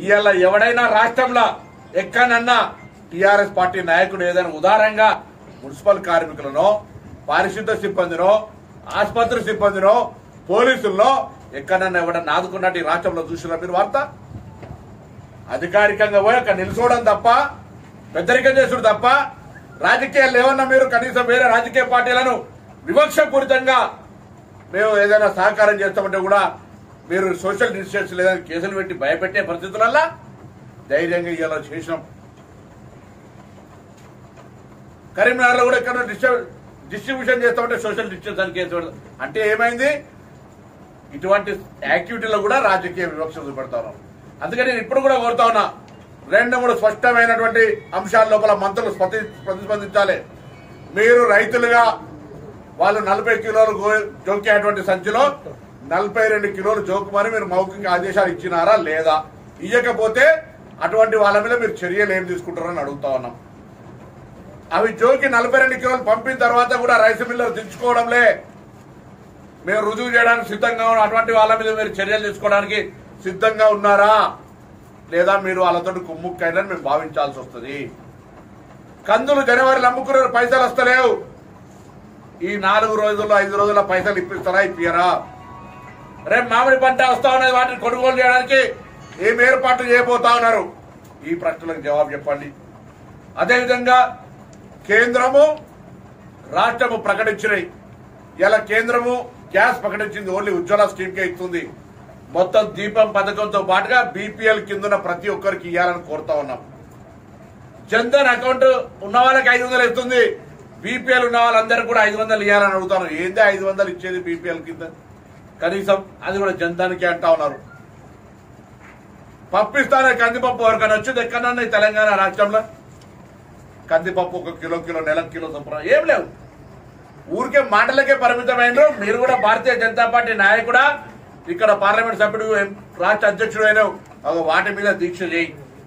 ఇవాళ ఎవడైనా రాష్ట్రంలో ఎక్కడన్నా టిఆర్ఎస్ పార్టీ నాయకుడు ఏదైనా ఉదారంగా మున్సిపల్ కార్మికులను పారిశుద్ధ సిబ్బందినో ఆసుపత్రి సిబ్బందినో పోలీసుల్లో ఎక్కడన్నా ఎవడన్నా ఆదుకున్నట్టు ఈ రాష్ట్రంలో చూసిన మీరు వార్త అధికారికంగా పోయి అక్కడ నిలుచోవడం తప్ప పెద్దరికం చేసుడు తప్ప రాజకీయాలు ఏమన్నా మీరు కనీసం వేరే రాజకీయ పార్టీలను వివక్షపూరితంగా మేము ఏదైనా సహకారం చేస్తామంటే కూడా మీరు సోషల్ డిస్టెన్స్ లేదా కేసులు పెట్టి భయపెట్టే పరిస్థితులల్లా ధైర్యంగా ఇలా చేసినాం కరీంనగర్లో కూడా ఎక్కడ డిస్ట్రిబ్యూషన్ చేస్తామంటే సోషల్ డిస్టెన్స్ అని కేసు పెడతాం. అంటే ఏమైంది ఇటువంటి యాక్టివిటీలో కూడా రాజకీయ వివక్ష చూపెడతాను అందుకని నేను ఇప్పుడు కూడా కోరుతా ఉన్నా రెండు మూడు స్పష్టమైనటువంటి అంశాల లోపల మంత్రులు స్పతి- ప్రతిస్పందించాలి మీరు రైతులుగా వాళ్ళు నలభై కిలోలు గో- జోకేటువంటి సంచిలో నలభై రెండు కిలోలు జోకుమని మీరు మౌఖిక ఆదేశాలు ఇచ్చినారా లేదా ఇయ్యకపోతే అటువంటి వాళ్ళ మీద మీరు చర్యలు ఏం తీసుకుంటారని అడుగుతా ఉన్నాం అవి జోకి నలభై రెండు కిలోలు పంపిన తర్వాత కూడా రైస్ మిల్లర్ దించుకోవడంలే మేము రుజువు చేయడానికి సిద్ధంగా ఉన్న అటువంటి వాళ్ళ మీద మీరు చర్యలు తీసుకోవడానికి సిద్ధంగా ఉన్నారా లేదా మీరు వాళ్ళతో కుమ్ముక్కైనా మేము భావించాల్సి వస్తుంది కందులు జనవరిలో అమ్ముకున్న పైసలు వస్తలేవు ఈ నాలుగు రోజుల్లో ఐదు రోజుల్లో పైసలు ఇప్పిస్తారా ఇప్పియరా రేపు మామిడి పంట వస్తా ఉన్నది వాటిని కొనుగోలు చేయడానికి ఏం ఏర్పాట్లు చేయబోతా ఉన్నారు ఈ ప్రశ్నలకు జవాబు చెప్పండి అదేవిధంగా కేంద్రము రాష్ట్రము ప్రకటించినాయి ఇలా కేంద్రము గ్యాస్ ప్రకటించింది ఓన్లీ ఉజ్వల స్కీమ్ కే ఇస్తుంది మొత్తం దీపం పథకంతో పాటుగా బీపీఎల్ కింద ప్రతి ఒక్కరికి ఇవ్వాలని కోరుతా ఉన్నాం జన్ధన్ అకౌంట్ ఉన్న వాళ్ళకి ఐదు వందలు ఇస్తుంది బీపీఎల్ ఉన్న వాళ్ళందరికీ కూడా ఐదు వందలు ఇవ్వాలని అడుగుతాను ఏంది ఐదు వందలు ఇచ్చేది బీపీఎల్ కింద కనీసం అది కూడా జన్ధన్కే అంటా ఉన్నారు పప్పిస్తానే కందిపప్పు ఎవరికైనా వచ్చింది ఎక్కడన్నా ఈ తెలంగాణ రాష్ట్రంలో కందిపప్పు ఒక కిలో కిలో నెల కిలో చొప్పున ఏం లేవు ఊరికే మాటలకే పరిమితమైనరు మీరు కూడా భారతీయ జనతా పార్టీ నాయకుడా ఇక్కడ పార్లమెంట్ సభ్యుడు ఎం- రాష్ట్ర అధ్యక్షుడు అయిన ఒక వాటి మీద దీక్ష చేయి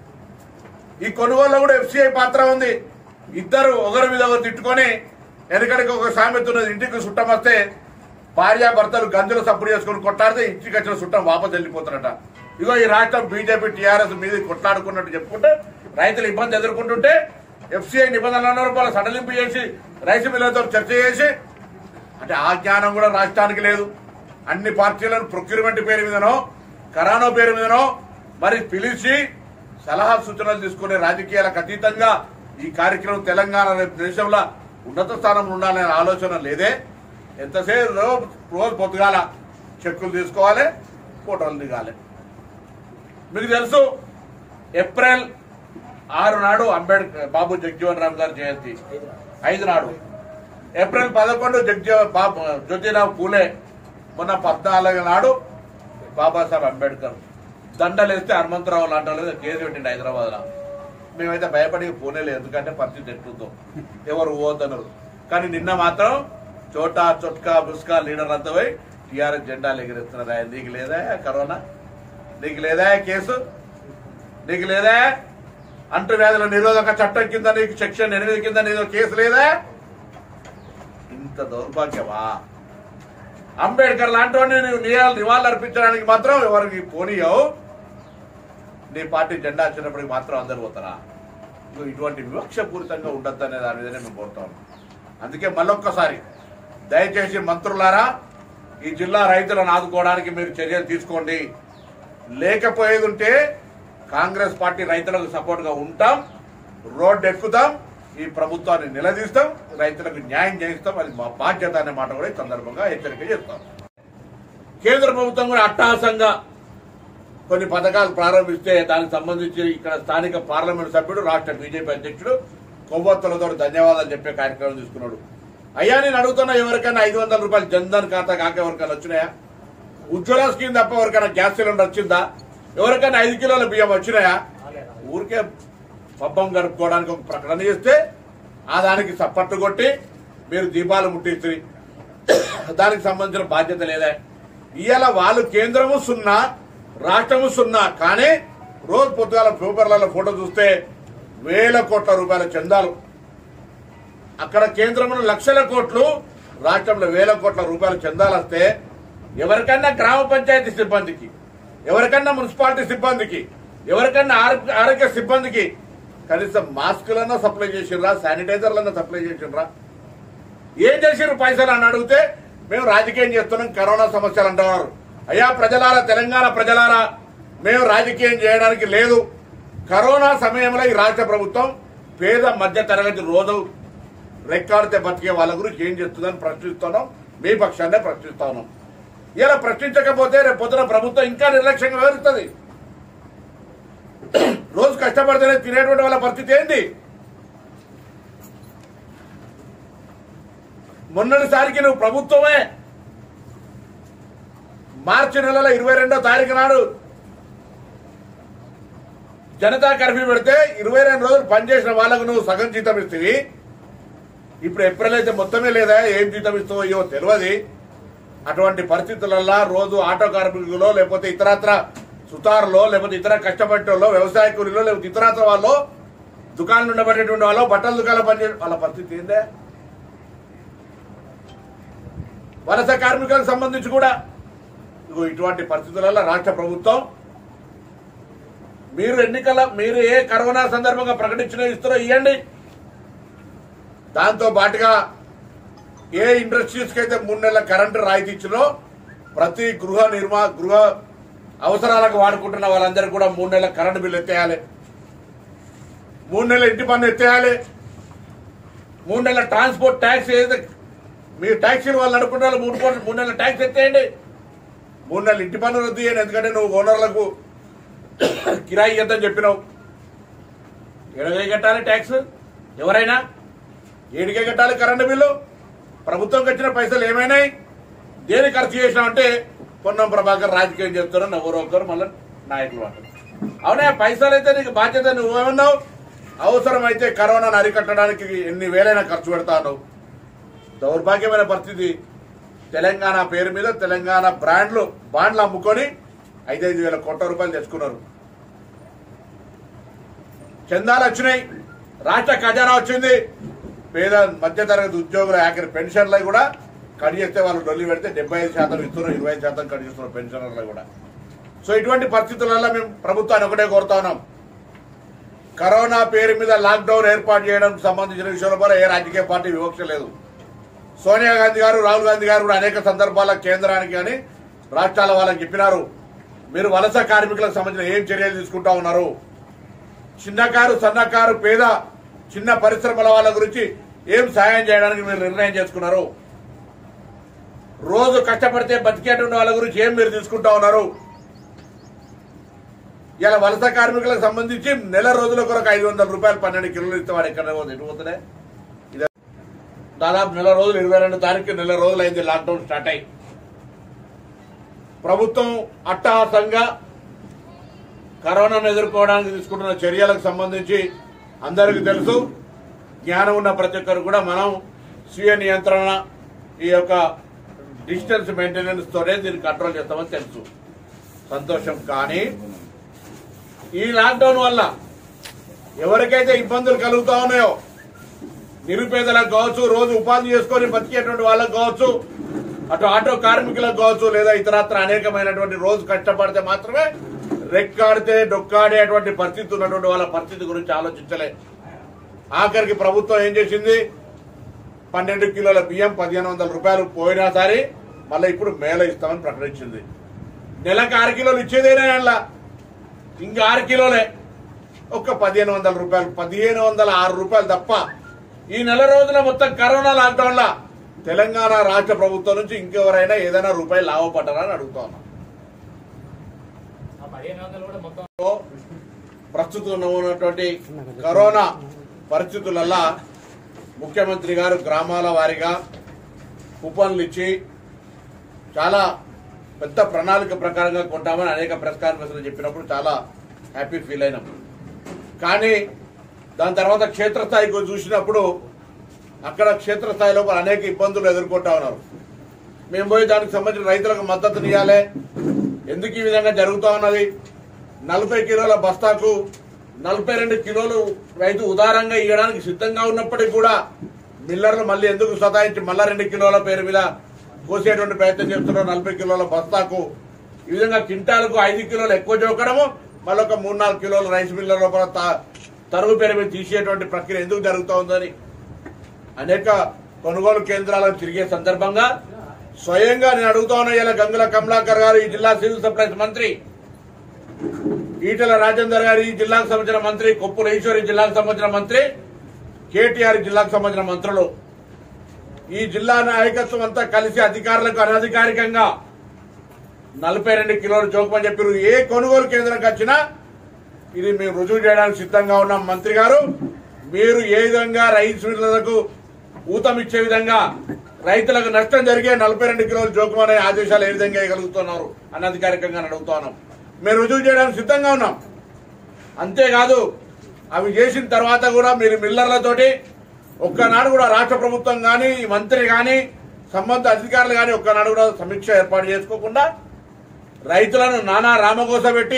ఈ కొనుగోలులో కూడా ఎఫ్సిఐ పాత్ర ఉంది ఇద్దరు ఒకరి మీద ఒకరు తిట్టుకొని వెనకడికి ఒక సామెత ఉన్నది ఇంటికి చుట్టం వస్తే భార్య భర్తలు గంజులు సప్పుడు చేసుకుని కొట్టాడితే ఇంటికి వచ్చిన చుట్టం వాపస్ వెళ్ళిపోతారట ఇగో ఈ రాష్ట్రం బీజేపీ టీఆర్ఎస్ మీద కొట్లాడుకున్నట్టు చెప్పుకుంటే రైతులు ఇబ్బంది ఎదుర్కొంటుంటే ఎఫ్సిఐ నిబంధనల రూపాయలు సడలింపు చేసి రైతు మిల్లలతో చర్చ చేసి అంటే ఆ జ్ఞానం కూడా రాష్ట్రానికి లేదు అన్ని పార్టీలను ప్రొక్యూర్మెంట్ పేరు మీదనో కరానో పేరు మీదనో మరి పిలిచి సలహా సూచనలు తీసుకునే రాజకీయాలకు అతీతంగా ఈ కార్యక్రమం తెలంగాణ రేపు దేశంలో ఉన్నత స్థానంలో ఉండాలనే ఆలోచన లేదే ఎంతసేపు రో- రోజు పొద్దుగాల చెక్కులు తీసుకోవాలి ఫోటోలు దిగాలి మీకు తెలుసు ఏప్రిల్ ఆరు నాడు అంబేద్కర్ బాబు జగజీవన్ రామ్ గారి జయంతి ఐదు నాడు ఏప్రిల్ పదకొండు జగ్జీ బాబు జ్యోతిరావు పూలే మొన్న పద్నాలుగు నాడు బాబాసాహెబ్ అంబేద్కర్ దండలేస్తే హనుమంతరావు లాంటి వాళ్ళ మీద కేసు పెట్టిండి హైదరాబాద్ లో మేమైతే భయపడి పోనేలేదు ఎందుకంటే పరిస్థితి ఎట్లుందో ఎవరు పోవద్దన్నారు కానీ నిన్న మాత్రం చోటా చొట్కా బుస్కా లీడర్ అంతా పోయి టీఆర్ఎస్ జెండాలు ఎగిరేస్తున్నారు ఆయన నీకు లేదా కరోనా నీకు లేదా కేసు నీకు లేదా అంటు వ్యాధుల నిరోధక చట్టం కింద నీకు సెక్షన్ ఎనిమిది కింద నీదో కేసు లేదా ఇంత దౌర్భాగ్యమా అంబేద్కర్ లాంటి వాడిని నువ్వు నివాళులు నివాళులు అర్పించడానికి మాత్రం ఎవరికి పోనీయవు నీ పార్టీ జెండా వచ్చినప్పటికి మాత్రం అందరు పోతారా నువ్వు ఇటువంటి వివక్షపూరితంగా ఉండొద్దు అనే దాని మీదనే మేము కోరుతాం అందుకే మళ్ళొక్కసారి దయచేసి మంత్రులారా ఈ జిల్లా రైతులను ఆదుకోవడానికి మీరు చర్యలు తీసుకోండి లేకపోయేది ఉంటే కాంగ్రెస్ పార్టీ రైతులకు సపోర్ట్ గా ఉంటాం రోడ్డు ఎక్కుతాం ఈ ప్రభుత్వాన్ని నిలదీస్తాం రైతులకు న్యాయం చేయిస్తాం అది మా బాధ్యత అనే మాట కూడా ఈ సందర్భంగా హెచ్చరిక చేస్తాం కేంద్ర ప్రభుత్వం కూడా అట్టహాసంగా కొన్ని పథకాలు ప్రారంభిస్తే దానికి సంబంధించి ఇక్కడ స్థానిక పార్లమెంట్ సభ్యుడు రాష్ట్ర బీజేపీ అధ్యక్షుడు కొవ్వొత్తులతో ధన్యవాదాలు చెప్పే కార్యక్రమం తీసుకున్నాడు అయ్యా నేను అడుగుతున్నా ఎవరికైనా ఐదు వందల రూపాయలు జన్ధన్ ఖాతా కాక ఎవరికైనా వచ్చినాయా ఉజ్వల స్కీమ్ తప్ప ఎవరికైనా గ్యాస్ సిలిండర్ వచ్చిందా ఎవరికైనా ఐదు కిలోల బియ్యం వచ్చినాయా ఊరికే పబ్బం గడుపుకోవడానికి ఒక ప్రకటన చేస్తే ఆ దానికి సప్పట్టు కొట్టి మీరు దీపాలు ముట్టించి దానికి సంబంధించిన బాధ్యత లేదా ఇవాళ వాళ్ళు కేంద్రము సున్నా రాష్ట్రము సున్నా కానీ రోజు పొద్దుగాల పేపర్లలో ఫోటో చూస్తే వేల కోట్ల రూపాయల చందాలు అక్కడ కేంద్రంలో లక్షల కోట్లు రాష్ట్రంలో వేల కోట్ల రూపాయల చందాలు వస్తే ఎవరికన్నా గ్రామ పంచాయతీ సిబ్బందికి ఎవరికన్నా మున్సిపాలిటీ సిబ్బందికి ఎవరికైనా ఆరోగ్య ఆరోగ్య సిబ్బందికి కనీసం మాస్కులన్నా సప్లై చేసిర్రా శానిటైజర్లన్నా సప్లై చేసిర్రా ఏం చేసిర్రు పైసలు అని అడిగితే మేము రాజకీయం చేస్తున్నాం కరోనా సమస్యలు అంటున్నారు అయ్యా ప్రజలారా తెలంగాణ ప్రజలారా మేము రాజకీయం చేయడానికి లేదు కరోనా సమయంలో ఈ రాష్ట్ర ప్రభుత్వం పేద మధ్య తరగతి రోజు రెక్కాడితే బతికే వాళ్ళ గురించి ఏం చేస్తుందని ప్రశ్నిస్తున్నాం మీ పక్షాన్నే ప్రశ్నిస్తా ఉన్నాం ఇలా ప్రశ్నించకపోతే రేపు పొద్దున ప్రభుత్వం ఇంకా నిర్లక్ష్యంగా వ్యవహరిస్తుంది రోజు కష్టపడితేనే తినేటువంటి వాళ్ళ పరిస్థితి ఏంటి మొన్నటిసారికి నువ్వు ప్రభుత్వమే మార్చి నెలలో ఇరవై రెండో తారీఖు నాడు జనతా కర్ఫ్యూ పెడితే ఇరవై రెండు రోజులు పనిచేసిన వాళ్ళకు నువ్వు సగం జీతం ఇస్తుంది ఇప్పుడు ఏప్రిల్ అయితే మొత్తమే లేదా ఏం జీతం ఇస్తావో అయ్యో తెలియదు అటువంటి పరిస్థితులలో రోజు ఆటో కార్మికులో లేకపోతే ఇతరత్ర సుతారులో లేకపోతే ఇతర కష్టపడేటోళ్ళు వ్యవసాయ కూలీలో లేకపోతే ఇతరత్ర వాళ్ళు దుకాణాలు ఉండబడేటువంటి వాళ్ళు బట్టల దుకాణాలు పనిచే వాళ్ళ పరిస్థితి ఏందే వలస కార్మికులకు సంబంధించి కూడా ఇగో ఇటువంటి పరిస్థితులలో రాష్ట్ర ప్రభుత్వం మీరు ఎన్నికల మీరు ఏ కరోనా సందర్భంగా ప్రకటించిన ఇస్తారో ఇవ్వండి దాంతో పాటుగా ఏ ఇండస్ట్రీస్ కి అయితే మూడు నెలల కరెంటు రాయితీ ఇచ్చినో ప్రతి గృహ నిర్మా గృహ అవసరాలకు వాడుకుంటున్న వాళ్ళందరికీ కూడా మూడు నెలల కరెంటు బిల్లు ఎత్తేయాలి మూడు నెలల ఇంటి పన్ను ఎత్తేయాలి మూడు నెలల ట్రాన్స్పోర్ట్ ట్యాక్స్ ఏదైతే మీ ట్యాక్సీలు వాళ్ళు నడుపుకుంటే వాళ్ళు మూడు కోట్ల మూడు నెలల ట్యాక్స్ ఎత్తేయండి మూడు నెలల ఇంటి పన్ను రద్దు చేయండి ఎందుకంటే నువ్వు ఓనర్లకు కిరాయి ఇద్దని చెప్పినావు ఎడగే కట్టాలి ట్యాక్స్ ఎవరైనా ఏడికే కట్టాలి కరెంటు బిల్లు ప్రభుత్వంకి వచ్చిన పైసలు ఏమైనాయి దేని ఖర్చు చేసినామంటే పొన్నం ప్రభాకర్ రాజకీయం చేస్తున్నారు ఎవరో ఒకరు మళ్ళీ నాయకులు అంటారు అవునా పైసలు అయితే నీకు బాధ్యత నువ్వేమన్నావు అవసరమైతే కరోనాను అరికట్టడానికి ఎన్ని వేలైనా ఖర్చు పెడతాను దౌర్భాగ్యమైన పరిస్థితి తెలంగాణ పేరు మీద తెలంగాణ బ్రాండ్లు బాండ్లు అమ్ముకొని ఐదైదు వేల కోట్ల రూపాయలు తెచ్చుకున్నారు చందాలు వచ్చినాయి రాష్ట్ర ఖజానా వచ్చింది పేద మధ్యతరగతి ఉద్యోగుల ఆఖరి పెన్షన్లు కూడా కట్ చేస్తే వాళ్ళు డొల్లి పెడితే డెబ్బై ఐదు శాతం ఇస్తున్నారు ఇరవై ఐదు శాతం కట్ చేస్తున్నారు పెన్షనర్లు కూడా సో ఇటువంటి పరిస్థితులలో మేము ప్రభుత్వాన్ని ఒకటే కోరుతా ఉన్నాం కరోనా పేరు మీద లాక్డౌన్ ఏర్పాటు చేయడం సంబంధించిన విషయంలో కూడా ఏ రాజకీయ పార్టీ వివక్ష లేదు సోనియా గాంధీ గారు రాహుల్ గాంధీ గారు కూడా అనేక సందర్భాల్లో కేంద్రానికి కానీ రాష్ట్రాల వాళ్ళకి చెప్పినారు మీరు వలస కార్మికులకు సంబంధించిన ఏం చర్యలు తీసుకుంటా ఉన్నారు చిన్నకారు సన్నకారు పేద చిన్న పరిశ్రమల వాళ్ళ గురించి ఏం సాయం చేయడానికి మీరు నిర్ణయం చేసుకున్నారు రోజు కష్టపడితే బతికేటువంటి వాళ్ళ గురించి ఏం మీరు తీసుకుంటా ఉన్నారు ఇలా వలస కార్మికులకు సంబంధించి నెల రోజుల కొరకు ఐదు వందల రూపాయలు పన్నెండు కిలోలు ఇస్తే వాడు ఎక్కడ పోతే ఎటు పోతున్నాయి ఇదే దాదాపు నెల రోజులు ఇరవై రెండు తారీఖు నెల రోజులు అయింది లాక్డౌన్ స్టార్ట్ అయ్యి ప్రభుత్వం అట్టహాసంగా కరోనాను ఎదుర్కోవడానికి తీసుకుంటున్న చర్యలకు సంబంధించి అందరికీ తెలుసు జ్ఞానం ఉన్న ప్రతి ఒక్కరు కూడా మనం స్వీయ నియంత్రణ ఈ యొక్క డిస్టెన్స్ మెయింటెనెన్స్ తోనే దీన్ని కంట్రోల్ చేస్తామని తెలుసు సంతోషం కానీ ఈ లాక్డౌన్ వల్ల ఎవరికైతే ఇబ్బందులు కలుగుతా ఉన్నాయో నిరుపేదలకు కావచ్చు రోజు ఉపాధి చేసుకొని బతికేటువంటి వాళ్ళకు కావచ్చు అటు ఆటో కార్మికులకు కావచ్చు లేదా ఇతరత్ర అనేకమైనటువంటి రోజు కష్టపడితే మాత్రమే రెక్కాడితే డొక్కాడేటువంటి పరిస్థితి ఉన్నటువంటి వాళ్ళ పరిస్థితి గురించి ఆలోచించలే ఆఖరికి ప్రభుత్వం ఏం చేసింది పన్నెండు కిలోల బియ్యం పదిహేను వందల రూపాయలు పోయినా సరే మళ్ళీ ఇప్పుడు మేళ ఇస్తామని ప్రకటించింది నెలకు ఆరు కిలోలు ఇచ్చేదేనా అలా ఇంకా ఆరు కిలోలే ఒక్క పదిహేను వందల రూపాయలు పదిహేను వందల ఆరు రూపాయలు తప్ప ఈ నెల రోజుల మొత్తం కరోనా లాక్డౌన్ లా తెలంగాణ రాష్ట్ర ప్రభుత్వం నుంచి ఇంకెవరైనా ఏదైనా రూపాయలు లాభపడ్డారా అని అడుగుతా ఉన్నా ఆ పదిహేను వందలు కూడా మొత్తం ప్రస్తుతం ఉన్నటువంటి కరోనా పరిస్థితులల్లా ముఖ్యమంత్రి గారు గ్రామాల వారీగా కూపన్లు ఇచ్చి చాలా పెద్ద ప్రణాళిక ప్రకారంగా కొంటామని అనేక ప్రెస్ కాన్ఫరెన్స్లు చెప్పినప్పుడు చాలా హ్యాపీ ఫీల్ అయినాం కానీ దాని తర్వాత క్షేత్రస్థాయికి చూసినప్పుడు అక్కడ క్షేత్రస్థాయిలో మరి అనేక ఇబ్బందులు ఎదుర్కొంటా ఉన్నారు మేము పోయి దానికి సంబంధించిన రైతులకు మద్దతు ఇవ్వాలి ఎందుకు ఈ విధంగా జరుగుతా ఉన్నది నలభై కిలోల బస్తాకు నలభై రెండు కిలోలు రైతు ఉదారంగా ఇవ్వడానికి సిద్ధంగా ఉన్నప్పటికీ కూడా మిల్లర్లు మళ్ళీ ఎందుకు సతాయించి మళ్ళా రెండు కిలోల పేరు మీద కోసేటువంటి ప్రయత్నం చేస్తున్నారు నలభై కిలోల బస్తాకు ఈ విధంగా కింటాలకు ఐదు కిలోలు ఎక్కువ చూకడము మళ్ళీ ఒక మూడు నాలుగు కిలోల రైస్ మిల్ల లోపల త- తరుగు పేరు మీద తీసేటువంటి ప్రక్రియ ఎందుకు జరుగుతోందని అనేక కొనుగోలు కేంద్రాలకు తిరిగే సందర్భంగా స్వయంగా నేను అడుగుతా ఉన్నా ఇలా గంగుల కమలాకర్ గారు ఈ జిల్లా సివిల్ సప్లైస్ మంత్రి ఈటల రాజేందర్ గారు ఈ జిల్లాకు సంబంధించిన మంత్రి కొప్పుల ఈశ్వరి జిల్లాకు సంబంధించిన మంత్రి కేటీఆర్ జిల్లాకు సంబంధించిన మంత్రులు ఈ జిల్లా నాయకత్వం అంతా కలిసి అధికారులకు అనధికారికంగా నలభై రెండు కిలోలు చౌకమని చెప్పారు ఏ కొనుగోలు కేంద్రంకి వచ్చినా ఇది మేము రుజువు చేయడానికి సిద్ధంగా ఉన్నాం మంత్రి గారు మీరు ఏ విధంగా రైస్ మిల్లర్లకు ఊతం ఇచ్చే విధంగా రైతులకు నష్టం జరిగే నలభై రెండు కిలోల జోకం అనే ఆదేశాలు ఏ విధంగా ఇవ్వగలుగుతున్నారు అనధికారికంగా అడుగుతున్నాం మేము రుజువు చేయడానికి సిద్ధంగా ఉన్నాం అంతేకాదు అవి చేసిన తర్వాత కూడా మీరు మిల్లర్లతోటి ఒక్కనాడు కూడా రాష్ట్ర ప్రభుత్వం కానీ మంత్రి కానీ సంబంధ అధికారులు కానీ ఒక్కనాడు కూడా సమీక్ష ఏర్పాటు చేసుకోకుండా రైతులను నానా రామకోస పెట్టి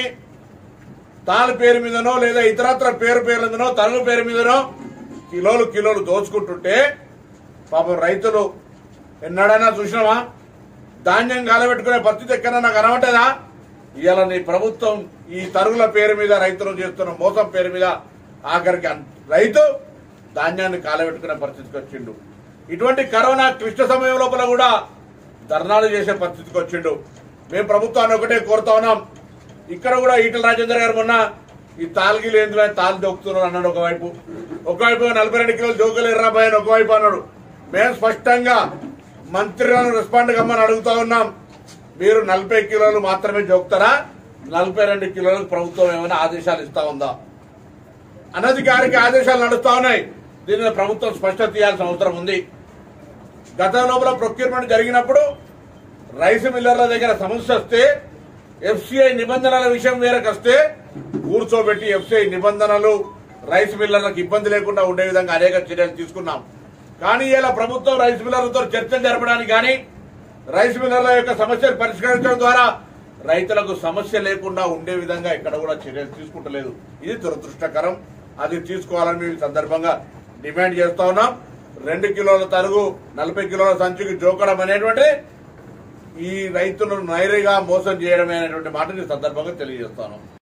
తాళ పేరు మీదనో లేదా ఇతరత్ర పేరు పేరు మీదనో తనుగు పేరు మీదనో కిలోలు కిలోలు దోచుకుంటుంటే పాపం రైతులు ఎన్నడైనా చూసినామా ధాన్యం గాలబెట్టుకునే పరిస్థితి ఎక్కడన్నా కనబట్టదా ఇవాళ నీ ప్రభుత్వం ఈ తరుగుల పేరు మీద రైతులు చేస్తున్న మోసం పేరు మీద ఆఖరికి అన్- రైతు ధాన్యాన్ని కాలబెట్టుకునే పరిస్థితికి వచ్చిండు ఇటువంటి కరోనా క్లిష్ట సమయం లోపల కూడా ధర్నాలు చేసే పరిస్థితికి వచ్చిండు మేము ప్రభుత్వాన్ని ఒకటే కోరుతా ఉన్నాం ఇక్కడ కూడా ఈటల రాజేందర్ గారు మొన్న ఈ తాల్గిలు ఏందులో తాలు దొక్కుతున్నారు అన్నాడు ఒకవైపు ఒకవైపు నలభై రెండు కిలోలు జోకులు ఎర్రాబాయ్ అని ఒకవైపు అన్నాడు మేము స్పష్టంగా మంత్రులను రెస్పాండ్ కమ్మని అడుగుతా ఉన్నాం మీరు నలభై కిలోలు మాత్రమే జోకుతారా నలభై రెండు కిలోలకు ప్రభుత్వం ఏమైనా ఆదేశాలు ఇస్తా ఉందా అనధికారిక ఆదేశాలు నడుస్తా ఉన్నాయి దీని మీద ప్రభుత్వం స్పష్టత తీయాల్సిన అవసరం ఉంది గత లోపల ప్రొక్యూర్మెంట్ జరిగినప్పుడు రైస్ మిల్లర్ల దగ్గర సమస్య వస్తే ఎఫ్సిఐ నిబంధనల విషయం వేరకు వస్తే కూర్చోబెట్టి ఎఫ్సిఐ నిబంధనలు రైస్ మిల్లర్లకు ఇబ్బంది లేకుండా ఉండే విధంగా అనేక చర్యలు తీసుకున్నాం కానీ ఇలా ప్రభుత్వం రైస్ మిల్లర్లతో చర్చలు జరపడానికి కానీ రైస్ మిల్లర్ల యొక్క సమస్యలు పరిష్కరించడం ద్వారా రైతులకు సమస్య లేకుండా ఉండే విధంగా ఇక్కడ కూడా చర్యలు తీసుకుంటలేదు ఇది దురదృష్టకరం అది తీసుకోవాలని మేము ఈ సందర్భంగా డిమాండ్ చేస్తా ఉన్నాం రెండు కిలోల తరుగు నలభై కిలోల సంచికి జోకడం అనేటువంటి ఈ రైతులను నైరుగా మోసం చేయడమే అనేటువంటి మాటని ఈ సందర్భంగా తెలియజేస్తాను